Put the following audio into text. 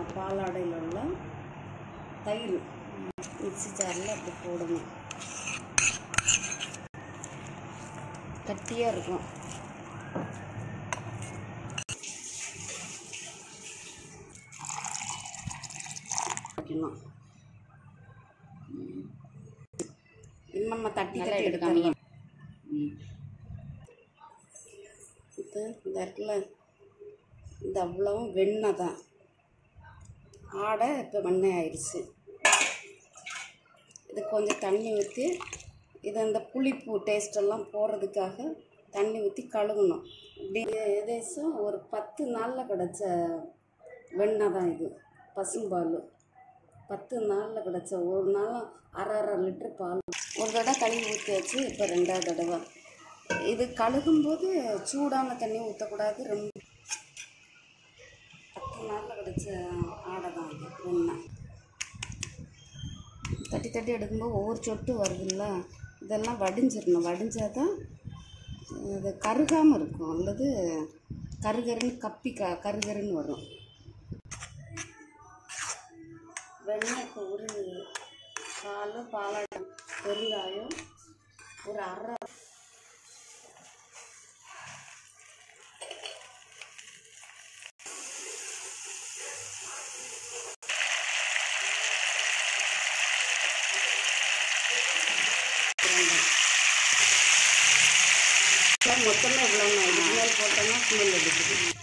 பாலாடையில் உள்ள தயிர் மிக்ஸி ஜாரில் அப்படி போடணும் கட்டியாக இருக்கும் வைக்கணும் ம். இது நம்ம தட்டி நல்லா தட்டி எடுக்காம எடுக்கலாம் ம் இது இந்த இடத்துல இந்த அவ்வளவும் வெண்ணெய் தான் ஆடை இப்போ வெண்ணெய் ஆயிடுச்சு இது கொஞ்சம் தண்ணி ஊற்றி இது அந்த புளிப்பு டேஸ்டெல்லாம் போகிறதுக்காக தண்ணி ஊற்றி கழுகணும் இப்படி ஏதேசம் ஒரு பத்து நாளில் கிடச்ச வெண்ணெய் தான் இது பசும்பால் பத்து நாளில் கிடச்ச ஒரு நாள் அரை அரை லிட்டர் பால் ஒரு தடவை கழுவி ஊற்றியாச்சு இப்போ ரெண்டாவது தடவை இது கழுகும்போது சூடான தண்ணி ஊற்றக்கூடாது ரொம்ப பத்து நாளில் கிடச்ச ஆடை தான் இது வெண்ணெய் தட்டி தட்டி எடுக்கும்போது ஒவ்வொரு சொட்டு வருதுல்ல இதெல்லாம் வடிஞ்சிடணும் வடிஞ்சால் தான் இது கருகாமல் இருக்கும் அல்லது கருகருன்னு கப்பி க கருகருன்னு வரும் வெண்ணெய் இப்போ ஒரு பால் பாலாட்டம் பெருங்காயம் ஒரு அரை மொத்தமாக இவ்வளோ இதுக்கு மேலே போட்டோம்னா ஸ்மெல் அடிக்குது